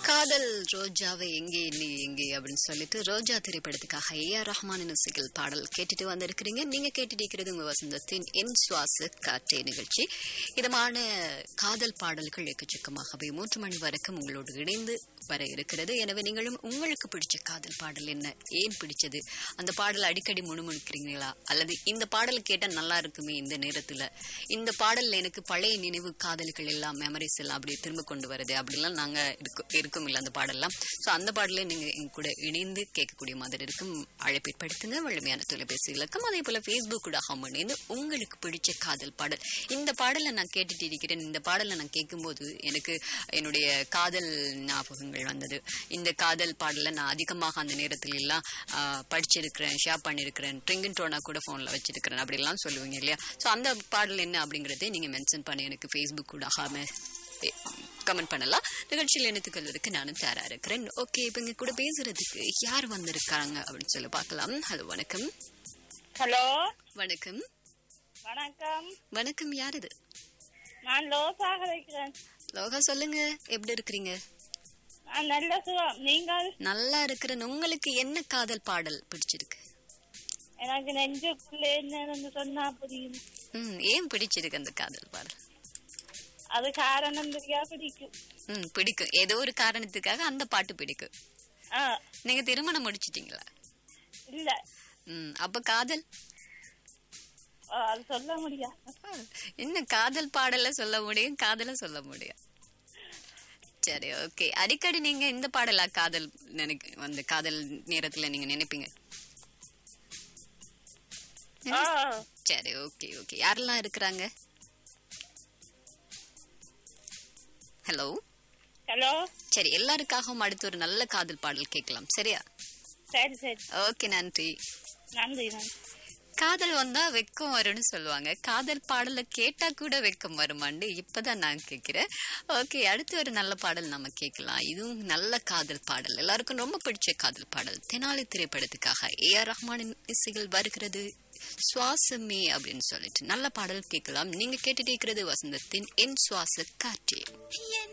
காதல் ரோஜாவை எங்கே நீ எங்கே அப்படின்னு சொல்லிட்டு ரோஜா திரைப்படத்துக்காக ஏ ஆர் ரஹ்மானின் இசைகள் பாடல் கேட்டுட்டு வந்திருக்கிறீங்க நீங்க கேட்டுட்டு இருக்கிறது உங்க வசந்தத்தின் என் சுவாச காற்றே நிகழ்ச்சி இதமான காதல் பாடல்கள் எக்கச்சக்கமாகவே மூன்று மணி வரைக்கும் உங்களோடு இணைந்து வர இருக்கிறது எனவே நீங்களும் உங்களுக்கு பிடிச்ச காதல் பாடல் என்ன ஏன் பிடிச்சது அந்த பாடல் அடிக்கடி முணுமுணுக்கிறீங்களா அல்லது இந்த பாடல் கேட்டா நல்லா இருக்குமே இந்த நேரத்துல இந்த பாடல்ல எனக்கு பழைய நினைவு காதல்கள் எல்லாம் மெமரிஸ் எல்லாம் அப்படியே திரும்ப கொண்டு வருது அப்படிலாம் நாங்க இருக்கோம் இருக்கும் இல்லை அந்த பாடல்லாம் ஸோ அந்த பாடலே நீங்க எங்க கூட இணைந்து கேட்கக்கூடிய மாதிரி இருக்கும் அழைப்பு ஏற்படுத்துங்க வலிமையான தொலைபேசி இலக்கம் அதே போல ஃபேஸ்புக் கூட இணைந்து உங்களுக்கு பிடிச்ச காதல் பாடல் இந்த பாடலை நான் கேட்டுட்டு இருக்கிறேன் இந்த பாடலை நான் கேட்கும்போது எனக்கு என்னுடைய காதல் ஞாபகங்கள் வந்தது இந்த காதல் பாடலை நான் அதிகமாக அந்த நேரத்துல எல்லாம் ஆஹ், படிச்சிருக்கிறேன் ஷேர் பண்ணியிருக்கிறேன் ட்ரிங்கன் டோனா கூட ஃபோனில் வச்சிருக்கிறேன் அப்படிலாம் சொல்லுவீங்க இல்லையா ஸோ அந்த பாடல் என்ன அப்படிங்கறதை நீங்க மென்ஷன் பண்ணி எனக்கு ஃபேஸ்புக் கூட கமெண்ட் பண்ணலாம் நிகழ்ச்சியில் இணைத்துக் கொள்வதற்கு நானும் தயாரா இருக்கிறேன் ஓகே இப்ப இங்க கூட பேசுறதுக்கு யார் வந்திருக்காங்க அப்படின்னு சொல்லி பார்க்கலாம் ஹலோ வணக்கம் ஹலோ வணக்கம் வணக்கம் வணக்கம் யார் இது நான் லோசாக இருக்கிறேன் லோகா சொல்லுங்க எப்படி இருக்கிறீங்க நான் நல்ல சுகம் நீங்கள் நல்லா இருக்கிறேன் உங்களுக்கு என்ன காதல் பாடல் பிடிச்சிருக்கு எனக்கு நெஞ்சுக்குள்ளே என்னன்னு சொன்னா புரியும் ம் ஏன் பிடிச்சிருக்கு அந்த காதல் பாடல் அது காரணம் தெரியா பிடிக்கும் ம் பிடிக்கும் ஏதோ ஒரு காரணத்துக்காக அந்த பாட்டு பிடிக்கும் ஆ நீங்க திருமணம் முடிச்சிட்டீங்களா இல்ல ம் அப்ப காதல் ஆ, அது சொல்ல முடியாது என்ன காதல் பாடல சொல்ல முடியும் காதல சொல்ல முடியும் சரி ஓகே அடிக்கடி நீங்க இந்த பாடலா காதல் நினைக்க வந்து காதல் நேரத்துல நீங்க நினைப்பீங்க ஆ சரி ஓகே ஓகே யாரெல்லாம் இருக்கிறாங்க ஹலோ ஹலோ சரி எல்லாருக்காகவும் அடுத்து ஒரு நல்ல காதல் பாடல் கேட்கலாம் சரியா சரி சரி ஓகே நன்றி நன்றி நன்றி காதல் வந்தா வெக்கம் வரும்னு சொல்லுவாங்க காதல் பாடல கேட்டா கூட வெக்கம் வருமாண்டு இப்பதான் நான் கேட்கிறேன் ஓகே அடுத்து ஒரு நல்ல பாடல் நம்ம கேட்கலாம் இதுவும் நல்ல காதல் பாடல் எல்லாருக்கும் ரொம்ப பிடிச்ச காதல் பாடல் தெனாலி திரைப்படத்துக்காக ஏ ஆர் ரஹ்மானின் இசைகள் வருகிறது சுவாசமே அப்படின்னு சொல்லிட்டு நல்ல பாடல் கேட்கலாம் நீங்க கேட்டுட்டு இருக்கிறது வசந்தத்தின் என் சுவாச காற்றே